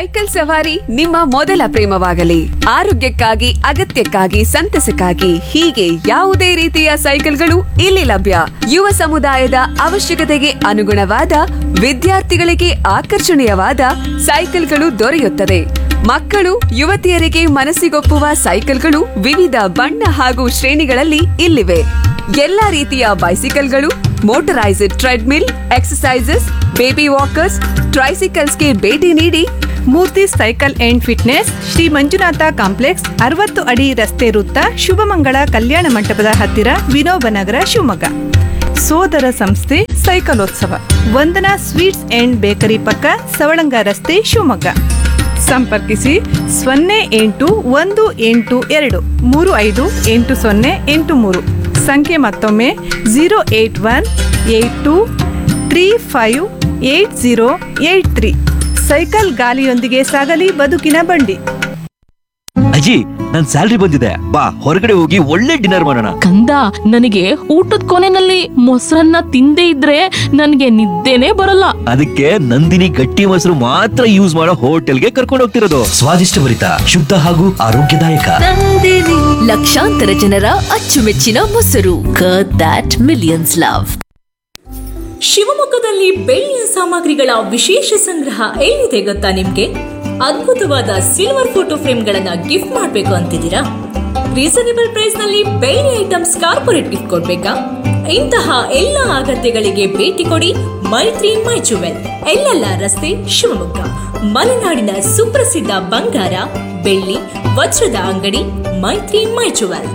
cycle ಸವಾರಿ ನಿಮ್ಮ ಮೊದಲ ಪ್ರೇಮವಾಗಲಿ ಆರೋಗ್ಯಕ್ಕಾಗಿ ಅಗತ್ಯಕ್ಕಾಗಿ ಸಂತಸಕ್ಕಾಗಿ ಹೀಗೆ ಯಾವುದೇ ರೀತಿಯ ಸೈಕಲ್ಗಳು ಇಲ್ಲಿ ಲಭ್ಯ ಯುವ ಸಮುದಾಯದ ಅವಶ್ಯಕತೆಗೆ ಅನುಗುಣವಾದ ವಿದ್ಯಾರ್ಥಿಗಳಿಗೆ ಆಕರ್ಷಣೀಯವಾದ ಸೈಕಲ್ಗಳು ದೊರೆಯುತ್ತದೆ ಮಕ್ಕಳು ಯುವತಿಯರಿಗೆ ಮನಸ್ಸಿಗೊಪ್ಪುವ ಸೈಕಲ್ಗಳು ವಿವಿಧ ಬಣ್ಣ ಹಾಗೂ ಶ್ರೇಣಿಗಳಲ್ಲಿ ಇಲ್ಲಿವೆ ಎಲ್ಲಾ ರೀತಿಯ ಬೈಸಿಕಲ್ಗಳು motorised treadmill exercises baby walkers ಟ್ರೈಸಿಕಲ್ಸ್ಗೆ ಭೇಟಿ ನೀಡಿ Murthy cycle and fitness Shri Manjunatha complex ಅರವತ್ತು ಅಡಿ ರಸ್ತೆ ವೃತ್ತ ಶುಭಮಂಗಳ ಕಲ್ಯಾಣ ಮಂಟಪದ ಹತ್ತಿರ ವಿನೋಬ ನಗರ ಶಿವಮೊಗ್ಗ ಸೋದರ ಸಂಸ್ಥೆ ಸೈಕಲೋತ್ಸವ ವಂದನಾ ಸ್ವೀಟ್ಸ್ ಅಂಡ್ ಬೇಕರಿ ಪಕ್ಕ ಸವಳಂಗ ರಸ್ತೆ ಶಿವಮೊಗ್ಗ ಸಂಪರ್ಕಿಸಿ ಸೊನ್ನೆ ಎಂಟು ಒಂದು ಎಂಟು ಎರಡು ಮೂರು ಐದು ಎಂಟು ಸೊನ್ನೆ ಎಂಟು ಮೂರು ಸಂಖ್ಯೆ ಮತ್ತೊಮ್ಮೆ zero eight one eight two three five eight zero eight three cycle ಗಾಲಿಯೊಂದಿಗೆ ಸಾಗಲಿ ಬದುಕಿನ ಬಂಡಿ ಅಜ್ಜಿ ನನ್ ಸ್ಯಾಲ್ರಿ ಬಂದಿದೆ ಬಾ ಹೊರಗಡೆ ಹೋಗಿ ಒಳ್ಳೆ ಡಿನ್ನರ್ ಮಾಡೋಣ ಕಂದ ನನಗೆ ಊಟದ ಕೊನೆನಲ್ಲಿ ಮೊಸರನ್ನ ತಿಂದೇ ಇದ್ರೆ ನನಗೆ ನಿದ್ದೆನೇ ಬರಲ್ಲ ಅದಕ್ಕೆ ನಂದಿನಿ ಗಟ್ಟಿ ಮೊಸರು ಮಾತ್ರ ಯೂಸ್ ಮಾಡೋ ಹೋಟೆಲ್ಗೆ ಕರ್ಕೊಂಡು ಹೋಗ್ತಿರೋದು ಸ್ವಾದಿಷ್ಟಭರಿತ ಶುದ್ಧ ಹಾಗೂ ಆರೋಗ್ಯದಾಯಕ ಲಕ್ಷಾಂತರ ಜನರ ಅಚ್ಚುಮೆಚ್ಚಿನ ಮೊಸರು ದಟ್ ಮಿಲಿಯನ್ಸ್ ಲವ್ ಶಿವಮೊಗ್ಗದಲ್ಲಿ ಬೆಳ್ಳಿಯ ಸಾಮಗ್ರಿಗಳ ವಿಶೇಷ ಸಂಗ್ರಹ ಎಲ್ಲಿದೆ ಗೊತ್ತಾ ನಿಮ್ಗೆ ಅದ್ಭುತವಾದ ಸಿಲ್ವರ್ ಫೋಟೋ ಫ್ರೇಮ್ಗಳನ್ನ ಗಿಫ್ಟ್ ಮಾಡಬೇಕು ಅಂತಿದ್ದೀರಾ ರೀಸನೇಬಲ್ ಪ್ರೈಸ್ ನಲ್ಲಿ ಬೆಳ್ಳಿ ಐಟಮ್ಸ್ ಕಾರ್ಪೊರೇಟ್ ಗಿಫ್ಟ್ ಕೊಡ್ಬೇಕಾ ಇಂತಹ ಎಲ್ಲ ಅಗತ್ಯಗಳಿಗೆ ಭೇಟಿ ಕೊಡಿ ಮೈತ್ರಿ ಮೈ ಜುವೆಲ್ ಎಲ್ಲೆಲ್ಲ ರಸ್ತೆ ಶಿವಮೊಗ್ಗ ಮಲೆನಾಡಿನ ಸುಪ್ರಸಿದ್ಧ ಬಂಗಾರ ಬೆಳ್ಳಿ ವಜ್ರದ ಅಂಗಡಿ Maitri my jewel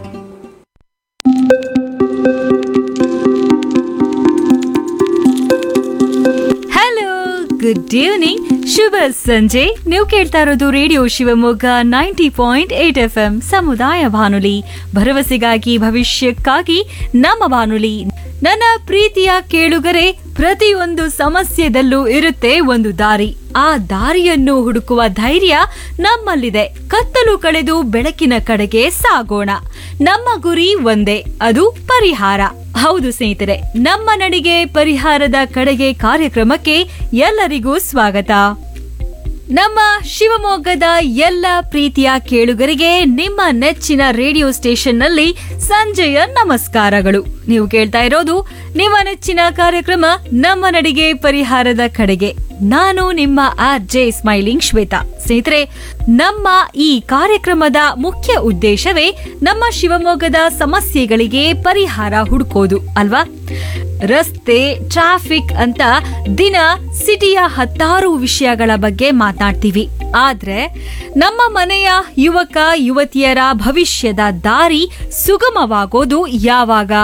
hello good evening ಶುಭ ಸಂಜೆ ನೀವು ಕೇಳ್ತಾ ಇರೋದು radio Shivamogga ninety point eight F M ಸಮುದಾಯ ಬಾನುಲಿ ಭರವಸೆಗಾಗಿ ಭವಿಷ್ಯಕ್ಕಾಗಿ ನಮ್ಮ ಬಾನುಲಿ ನನ್ನ ಪ್ರೀತಿಯ ಕೇಳುಗರೆ ಪ್ರತಿಯೊಂದು ಸಮಸ್ಯೆದಲ್ಲೂ ಇರುತ್ತೆ ಒಂದು ದಾರಿ ಆ ದಾರಿಯನ್ನು ಹುಡುಕುವ ಧೈರ್ಯ ನಮ್ಮಲ್ಲಿದೆ ಕತ್ತಲು ಕಳೆದು ಬೆಳಕಿನ ಕಡೆಗೆ ಸಾಗೋಣ ನಮ್ಮ ಗುರಿ ಒಂದೇ ಅದು ಪರಿಹಾರ ಹೌದು ಸ್ನೇಹಿತರೆ ನಮ್ಮ ನಡಿಗೆ ಪರಿಹಾರದ ಕಡೆಗೆ ಕಾರ್ಯಕ್ರಮಕ್ಕೆ ಎಲ್ಲರಿಗೂ ಸ್ವಾಗತ ನಮ್ಮ ಶಿವಮೊಗ್ಗದ ಎಲ್ಲ ಪ್ರೀತಿಯ ಕೇಳುಗರಿಗೆ ನಿಮ್ಮ ನೆಚ್ಚಿನ ರೇಡಿಯೋ ಸ್ಟೇಷನ್ನಲ್ಲಿ ಸಂಜೆಯ ನಮಸ್ಕಾರಗಳು ನೀವು ಕೇಳ್ತಾ ಇರೋದು ನಿಮ್ಮ ನೆಚ್ಚಿನ ಕಾರ್ಯಕ್ರಮ ನಮ್ಮ ನಡಿಗೆ ಪರಿಹಾರದ ಕಡೆಗೆ ನಾನು ನಿಮ್ಮ ಆರ್ ಜೆ ಸ್ಮೈಲಿಂಗ್ ಶ್ವೇತಾ ಸ್ನೇಹಿತರೆ ನಮ್ಮ ಈ ಕಾರ್ಯಕ್ರಮದ ಮುಖ್ಯ ಉದ್ದೇಶವೇ ನಮ್ಮ ಶಿವಮೊಗ್ಗದ ಸಮಸ್ಯೆಗಳಿಗೆ ಪರಿಹಾರ ಹುಡುಕೋದು ಅಲ್ವಾ ರಸ್ತೆ ಟ್ರಾಫಿಕ್ ಅಂತ ದಿನ ಸಿಟಿಯ ಹತ್ತಾರು ವಿಷಯಗಳ ಬಗ್ಗೆ ಮಾತನಾಡ್ತೀವಿ ಆದ್ರೆ ನಮ್ಮ ಮನೆಯ ಯುವಕ ಯುವತಿಯರ ಭವಿಷ್ಯದ ದಾರಿ ಸುಗಮವಾಗೋದು ಯಾವಾಗ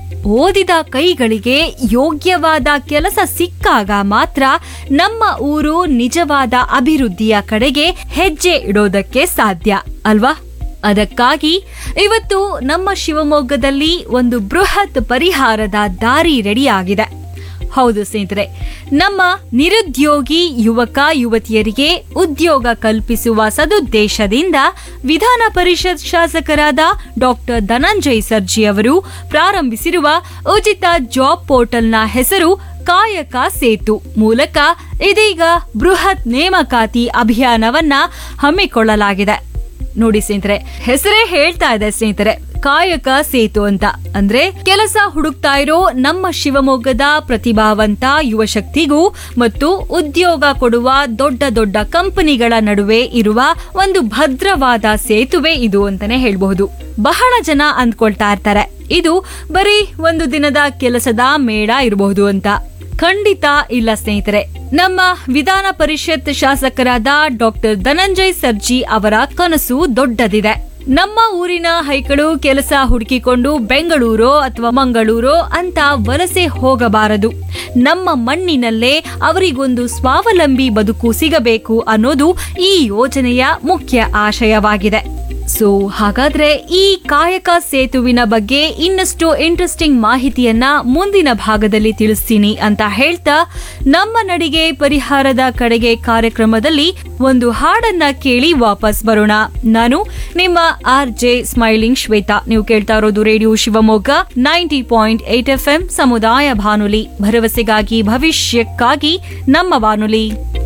ಓದಿದ ಕೈಗಳಿಗೆ ಯೋಗ್ಯವಾದ ಕೆಲಸ ಸಿಕ್ಕಾಗ ಮಾತ್ರ ನಮ್ಮ ಊರು ನಿಜವಾದ ಅಭಿವೃದ್ಧಿಯ ಕಡೆಗೆ ಹೆಜ್ಜೆ ಇಡೋದಕ್ಕೆ ಸಾಧ್ಯ ಅಲ್ವಾ ಅದಕ್ಕಾಗಿ ಇವತ್ತು ನಮ್ಮ ಶಿವಮೊಗ್ಗದಲ್ಲಿ ಒಂದು ಬೃಹತ್ ಪರಿಹಾರದ ದಾರಿ ರೆಡಿಯಾಗಿದೆ ಹೌದು ಸ್ನೇಹಿತರೆ ನಮ್ಮ ನಿರುದ್ಯೋಗಿ ಯುವಕ ಯುವತಿಯರಿಗೆ ಉದ್ಯೋಗ ಕಲ್ಪಿಸುವ ಸದುದ್ದೇಶದಿಂದ ವಿಧಾನ ಪರಿಷತ್ ಶಾಸಕರಾದ ಡಾಕ್ಟರ್ ಧನಂಜಯ್ ಸರ್ಜಿ ಅವರು ಪ್ರಾರಂಭಿಸಿರುವ ಉಚಿತ ಜಾಬ್ ಪೋರ್ಟಲ್ನ ಹೆಸರು ಕಾಯಕ ಸೇತು ಮೂಲಕ ಇದೀಗ ಬೃಹತ್ ನೇಮಕಾತಿ ಅಭಿಯಾನವನ್ನ ಹಮ್ಮಿಕೊಳ್ಳಲಾಗಿದೆ ನೋಡಿ ಸ್ನೇಹಿತರೆ ಹೆಸರೇ ಹೇಳ್ತಾ ಇದೆ ಸ್ನೇಹಿತರೆ ಕಾಯಕ ಸೇತು ಅಂತ ಅಂದ್ರೆ ಕೆಲಸ ಹುಡುಕ್ತಾ ಇರೋ ನಮ್ಮ ಶಿವಮೊಗ್ಗದ ಪ್ರತಿಭಾವಂತ ಯುವ ಶಕ್ತಿಗೂ ಮತ್ತು ಉದ್ಯೋಗ ಕೊಡುವ ದೊಡ್ಡ ದೊಡ್ಡ ಕಂಪನಿಗಳ ನಡುವೆ ಇರುವ ಒಂದು ಭದ್ರವಾದ ಸೇತುವೆ ಇದು ಅಂತಾನೆ ಹೇಳ್ಬಹುದು ಬಹಳ ಜನ ಅಂದ್ಕೊಳ್ತಾ ಇರ್ತಾರೆ ಇದು ಬರೀ ಒಂದು ದಿನದ ಕೆಲಸದ ಮೇಳ ಇರಬಹುದು ಅಂತ ಖಂಡಿತ ಇಲ್ಲ ಸ್ನೇಹಿತರೆ ನಮ್ಮ ವಿಧಾನ ಪರಿಷತ್ ಶಾಸಕರಾದ ಡಾಕ್ಟರ್ ಧನಂಜಯ್ ಸರ್ಜಿ ಅವರ ಕನಸು ದೊಡ್ಡದಿದೆ ನಮ್ಮ ಊರಿನ ಹೈಕಳು ಕೆಲಸ ಹುಡುಕಿಕೊಂಡು ಬೆಂಗಳೂರೋ ಅಥವಾ ಮಂಗಳೂರೋ ಅಂತ ವಲಸೆ ಹೋಗಬಾರದು ನಮ್ಮ ಮಣ್ಣಿನಲ್ಲೇ ಅವರಿಗೊಂದು ಸ್ವಾವಲಂಬಿ ಬದುಕು ಸಿಗಬೇಕು ಅನ್ನೋದು ಈ ಯೋಜನೆಯ ಮುಖ್ಯ ಆಶಯವಾಗಿದೆ ಸೊ ಹಾಗಾದ್ರೆ ಈ ಕಾಯಕ ಸೇತುವಿನ ಬಗ್ಗೆ ಇನ್ನಷ್ಟು ಇಂಟ್ರೆಸ್ಟಿಂಗ್ ಮಾಹಿತಿಯನ್ನ ಮುಂದಿನ ಭಾಗದಲ್ಲಿ ತಿಳಿಸ್ತೀನಿ ಅಂತ ಹೇಳ್ತಾ ನಮ್ಮ ನಡಿಗೆ ಪರಿಹಾರದ ಕಡೆಗೆ ಕಾರ್ಯಕ್ರಮದಲ್ಲಿ ಒಂದು ಹಾಡನ್ನ ಕೇಳಿ ವಾಪಸ್ ಬರೋಣ ನಾನು ನಿಮ್ಮ ಆರ್ ಜೆ ಸ್ಮೈಲಿಂಗ್ ಶ್ವೇತಾ ನೀವು ಕೇಳ್ತಾ ಇರೋದು radio Shivamogga ninety point eight F M ಸಮುದಾಯ ಬಾನುಲಿ ಭರವಸೆಗಾಗಿ ಭವಿಷ್ಯಕ್ಕಾಗಿ ನಮ್ಮ ಬಾನುಲಿ